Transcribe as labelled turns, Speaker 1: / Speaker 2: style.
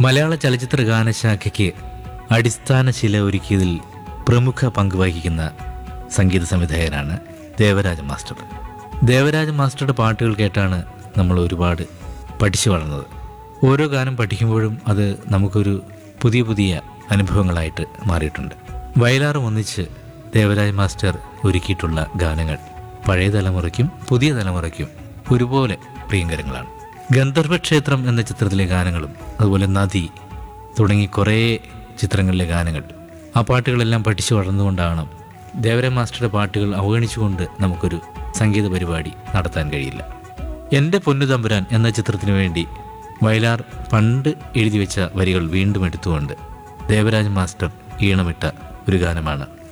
Speaker 1: മലയാള ചലച്ചിത്ര ഗാനശാഖയ്ക്ക് അടിസ്ഥാന ശില ഒരുക്കിയതിൽ പ്രമുഖ പങ്ക് വഹിക്കുന്ന സംഗീത സംവിധായകനാണ് ദേവരാജ മാസ്റ്റർ ദേവരാജ മാസ്റ്ററുടെ പാട്ടുകൾ കേട്ടാണ് നമ്മൾ ഒരുപാട് പഠിച്ചു വളർന്നത് ഓരോ ഗാനം പഠിക്കുമ്പോഴും അത് നമുക്കൊരു പുതിയ പുതിയ അനുഭവങ്ങളായിട്ട് മാറിയിട്ടുണ്ട് വയലാറും ഒന്നിച്ച് ദേവരാജ് മാസ്റ്റർ ഒരുക്കിയിട്ടുള്ള ഗാനങ്ങൾ പഴയ തലമുറയ്ക്കും പുതിയ തലമുറയ്ക്കും ഒരുപോലെ പ്രിയങ്കരങ്ങളാണ് ഗന്ധർവക്ഷേത്രം എന്ന ചിത്രത്തിലെ ഗാനങ്ങളും അതുപോലെ നദി തുടങ്ങി കുറേ ചിത്രങ്ങളിലെ ഗാനങ്ങൾ ആ പാട്ടുകളെല്ലാം പഠിച്ചു വളർന്നുകൊണ്ടാണ് ദേവരാജ് മാസ്റ്ററുടെ പാട്ടുകൾ അവഗണിച്ചുകൊണ്ട് നമുക്കൊരു സംഗീത പരിപാടി നടത്താൻ കഴിയില്ല എൻ്റെ പൊന്നു തമ്പുരാൻ എന്ന ചിത്രത്തിനു വേണ്ടി വയലാർ പണ്ട് എഴുതി വെച്ച വരികൾ വീണ്ടും എടുത്തുകൊണ്ട് ദേവരാജ് മാസ്റ്റർ ഈണമിട്ട ഒരു ഗാനമാണ്